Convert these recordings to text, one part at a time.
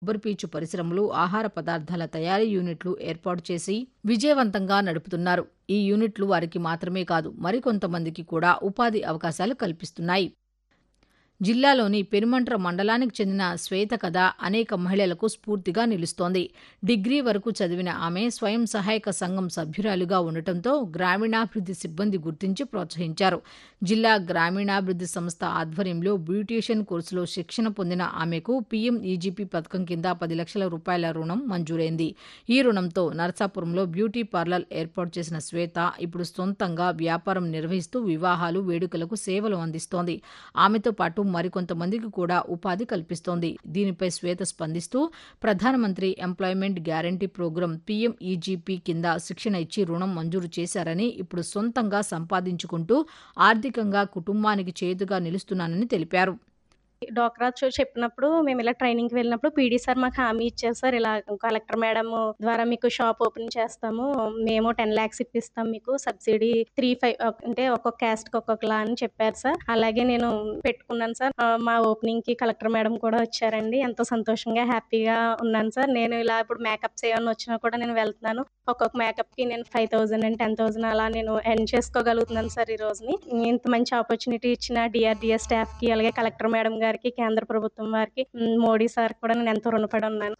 కొబ్బరిపీచు పరిశ్రమలు ఆహార పదార్థాల తయారీ యూనిట్లు ఏర్పాటు చేసి విజయవంతంగా నడుపుతున్నారు ఈ యూనిట్లు వారికి మాత్రమే కాదు మరికొంతమందికి కూడా ఉపాధి అవకాశాలు కల్పిస్తున్నాయి జిల్లాలోని పెనుమంట్ర మండలానికి చెందిన శ్వేత కథ అనేక మహిళలకు స్ఫూర్తిగా నిలుస్తోంది డిగ్రీ వరకు చదివిన ఆమె స్వయం సహాయక సంఘం సభ్యురాలుగా ఉండటంతో గ్రామీణాభివృద్ధి సిబ్బంది గుర్తించి ప్రోత్సహించారు జిల్లా గ్రామీణాభివృద్ధి సంస్థ ఆధ్వర్యంలో బ్యూటీషియన్ కోర్సులో శిక్షణ పొందిన ఆమెకు పీఎం ఈజీపీ పథకం కింద పది లక్షల రూపాయల రుణం మంజూరైంది ఈ రుణంతో నరసాపురంలో బ్యూటీ పార్లర్ ఏర్పాటు చేసిన శ్వేత ఇప్పుడు సొంతంగా వ్యాపారం నిర్వహిస్తూ వివాహాలు వేడుకలకు సేవలు అందిస్తోంది ఆమెతో పాటు మరికొంతమందికి కూడా ఉపాధి కల్పిస్తోంది దీనిపై శ్వేత స్పందిస్తూ ప్రధానమంత్రి employment guarantee programme P M E G P కింద శిక్షణ ఇచ్చి రుణం మంజూరు చేశారని ఇప్పుడు సొంతంగా సంపాదించుకుంటూ ఆర్థికంగా కుటుంబానికి చేతుగా నిలుస్తున్నానని తెలిపారు డోక్రా చో చెప్పినప్పుడు మేము ఇలా ట్రైనింగ్కి వెళ్ళినప్పుడు పీడీ సార్ మాకు హామీ ఇచ్చారు సార్ ఇలా కలెక్టర్ మేడం ద్వారా మీకు షాప్ ఓపెన్ చేస్తాము మేము టెన్ ల్యాక్స్ ఇప్పిస్తాం మీకు సబ్సిడీ త్రీ ఫైవ్ అంటే ఒక్కొక్క క్యాస్ట్కి ఒక్కొక్కలా అని చెప్పారు సార్ అలాగే నేను పెట్టుకున్నాను సార్ ఆ, మా ఓపెనింగ్కి కలెక్టర్ మేడం కూడా వచ్చారండి ఎంతో సంతోషంగా హ్యాపీగా ఉన్నాను సార్ నేను ఇలా ఇప్పుడు మేకప్స్ ఏమైనా వచ్చినా కూడా నేను వెళ్తున్నాను ఒక్కొక్క మేకప్కి నేను five thousand and ten thousand అలా నేను ఎర్న్ చేసుకోగలుగుతున్నాను సార్ ఈ రోజుని ఇంత మంచి ఆపర్చునిటీ ఇచ్చిన డిఆర్డిఎస్ స్టాఫ్కి అలాగే కలెక్టర్ మేడం గారికి కేంద్ర ప్రభుత్వం వారికి ఉమ్, మోడీ సార్ కూడా నేను ఎంతో రుణపడి ఉన్నాను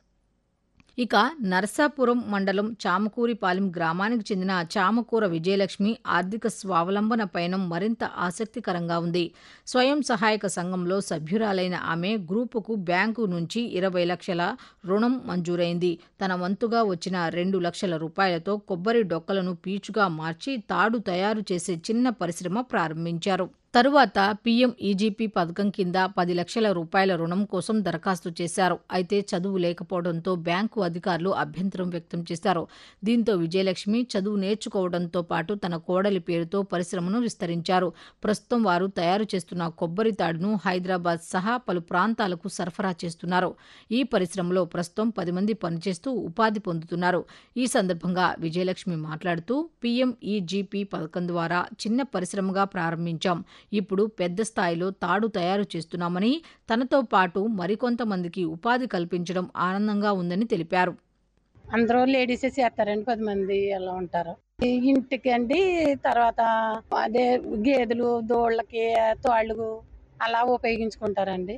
ఇక నర్సాపురం మండలం చామకూరిపాలెం గ్రామానికి చెందిన చామకూర విజయలక్ష్మి ఆర్థిక స్వావలంబన పయనం మరింత ఆసక్తికరంగా ఉంది స్వయం సహాయక సంఘంలో సభ్యురాలైన ఆమె గ్రూపుకు బ్యాంకు నుంచి ఇరవై లక్షల రుణం మంజూరైంది తన వంతుగా వచ్చిన రెండు లక్షల రూపాయలతో కొబ్బరి డొక్కలను పీచుగా మార్చి తాడు తయారు చేసే చిన్న పరిశ్రమ ప్రారంభించారు తరువాత పీఎం ఈజీపీ పథకం కింద పది లక్షల రూపాయల రుణం కోసం దరఖాస్తు చేశారు అయితే చదువు లేకపోవడంతో బ్యాంకు అధికారులు అభ్యంతరం వ్యక్తం చేశారు దీంతో విజయలక్ష్మి చదువు నేర్చుకోవడంతో పాటు తన కోడలి పేరుతో పరిశ్రమను విస్తరించారు ప్రస్తుతం వారు తయారు చేస్తున్న కొబ్బరి తాడును హైదరాబాద్ సహా పలు ప్రాంతాలకు సరఫరా చేస్తున్నారు ఈ పరిశ్రమలో ప్రస్తుతం పది మంది పనిచేస్తూ ఉపాధి పొందుతున్నారు ఈ సందర్భంగా విజయలక్ష్మి మాట్లాడుతూ పీఎం ఈజీపీ పథకం ద్వారా చిన్న పరిశ్రమగా ప్రారంభించాం ఇప్పుడు పెద్ద స్థాయిలో తాడు తయారు చేస్తున్నామని తనతో పాటు మరికొంతమందికి ఉపాధి కల్పించడం ఆనందంగా ఉందని తెలిపారు అందరూ లేడీసే చేస్తారండి పది మంది అలా ఉంటారు ఈ ఇంటికి అండి తర్వాత అదే గేదెలు దోళ్ళకి తోళ్ళు అలా ఉపయోగించుకుంటారండి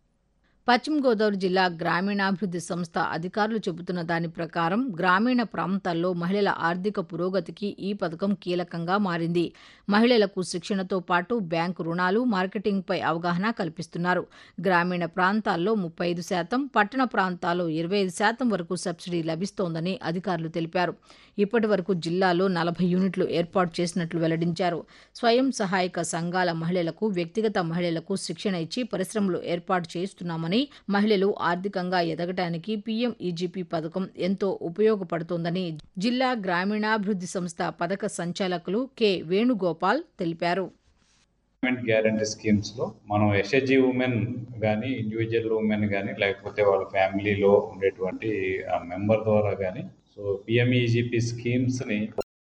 పశ్చిమ గోదావరి జిల్లా గ్రామీణాభివృద్ధి సంస్థ అధికారులు చెబుతున్న దాని ప్రకారం గ్రామీణ ప్రాంతాల్లో మహిళల ఆర్థిక పురోగతికి ఈ పథకం కీలకంగా మారింది మహిళలకు శిక్షణతో పాటు బ్యాంకు రుణాలు మార్కెటింగ్పై అవగాహన కల్పిస్తున్నారు గ్రామీణ ప్రాంతాల్లో ముప్పై ఐదు శాతం పట్టణ ప్రాంతాల్లో ఇరవై ఐదు శాతం వరకు సబ్సిడీ లభిస్తోందని అధికారులు తెలిపారు ఇప్పటి వరకు జిల్లాలో నలభై యూనిట్లు ఏర్పాటు చేసినట్లు వెల్లడించారు స్వయం సహాయక సంఘాల మహిళలకు వ్యక్తిగత మహిళలకు శిక్షణ ఇచ్చి పరిశ్రమలు ఏర్పాటు చేస్తున్నామని మహిళలు ఆర్థికంగా ఎదగటానికి పీఎం ఈజీపీ పథకం ఎంతో ఉపయోగపడుతోందని జిల్లా గ్రామీణాభివృద్ధి సంస్థ పథక సంచాలకులు కె వేణుగోపాల్ తెలిపారు గవర్నమెంట్ గ్యారంటీ స్కీమ్స్ లో మనం ఎస్హెచ్జి ఉమెన్ కానీ ఇండివిజువల్ ఉమెన్ కానీ లేకపోతే వాళ్ళ ఫ్యామిలీలో ఉండేటువంటి ఆ మెంబర్ ద్వారా కానీ సో పిఎంఈజీపీ స్కీమ్స్ ని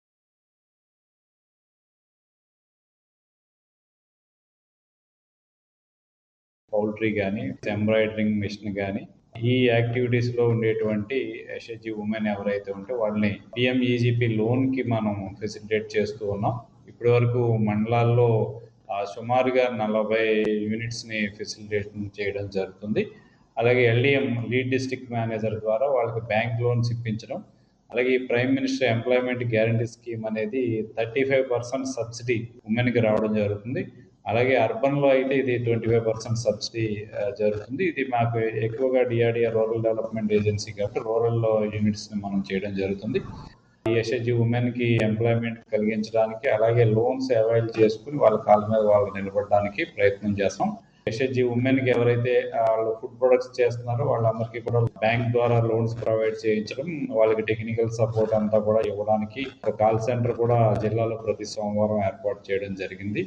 పౌల్ట్రీ కానీ ఎంబ్రాయిడరింగ్ మిషన్ కానీ ఈ యాక్టివిటీస్ లో ఉండేటువంటి ఎస్హెచ్జి ఉమెన్ ఎవరైతే ఉంటే వాళ్ళని పిఎంఈజీపీ లోన్ కి మనం ఫెసిలిటేట్ చేస్తూ ఉన్నాం ఇప్పటి వరకు మండలాల్లో ఆ, సుమారుగా నలభై యూనిట్స్ని ఫెసిలిటేషన్ చేయడం జరుగుతుంది అలాగే ఎల్డిఎం లీడ్ డిస్ట్రిక్ట్ మేనేజర్ ద్వారా వాళ్ళకి బ్యాంక్ లోన్స్ ఇప్పించడం అలాగే ఈ prime minister employment guarantee scheme అనేది థర్టీ ఫైవ్ పర్సెంట్ సబ్సిడీ ఉమెన్కి రావడం జరుగుతుంది అలాగే అర్బన్లో అయితే ఇది ట్వంటీ ఫైవ్ పర్సెంట్ సబ్సిడీ ఆ, జరుగుతుంది ఇది మాకు ఎక్కువగా డిఆర్డిఆర్ రూరల్ డెవలప్మెంట్ ఏజెన్సీ కాబట్టి రూరల్ యూనిట్స్ని మనం చేయడం జరుగుతుంది ఈ ఎస్హెచ్జి ఉమెన్ కి ఎంప్లాయ్మెంట్ కలిగించడానికి అలాగే లోన్స్ అవైల్ చేసుకుని వాళ్ళ కాళ్ళ మీద వాళ్ళు నిలబడడానికి ప్రయత్నం చేస్తాం ఎస్హెచ్జి ఉమెన్ కి ఎవరైతే ఆ, వాళ్ళు ఫుడ్ ప్రొడక్ట్స్ చేస్తున్నారో వాళ్ళందరికీ కూడా బ్యాంక్ ద్వారా లోన్స్ ప్రొవైడ్ చేయించడం వాళ్ళకి టెక్నికల్ సపోర్ట్ అంతా కూడా ఇవ్వడానికి ఒక కాల్ సెంటర్ కూడా జిల్లాలో ప్రతి సోమవారం ఏర్పాటు చేయడం జరిగింది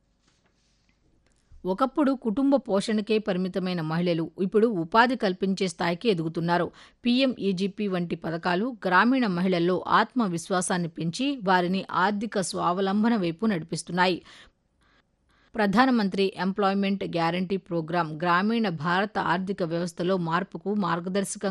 ఒకప్పుడు కుటుంబ పోషణకే పరిమితమైన మహిళలు ఇప్పుడు ఉపాధి కల్పించే స్థాయికి ఎదుగుతున్నారు పీఎం ఈజీపీ వంటి పథకాలు గ్రామీణ మహిళల్లో ఆత్మవిశ్వాసాన్ని పెంచి వారిని ఆర్థిక స్వావలంబన వైపు నడిపిస్తున్నాయి ప్రధానమంత్రి ఎంప్లాయ్మెంట్ గ్యారంటీ ప్రోగ్రాం గ్రామీణ భారత ఆర్థిక వ్యవస్థలో మార్పుకు మార్గదర్శకంగా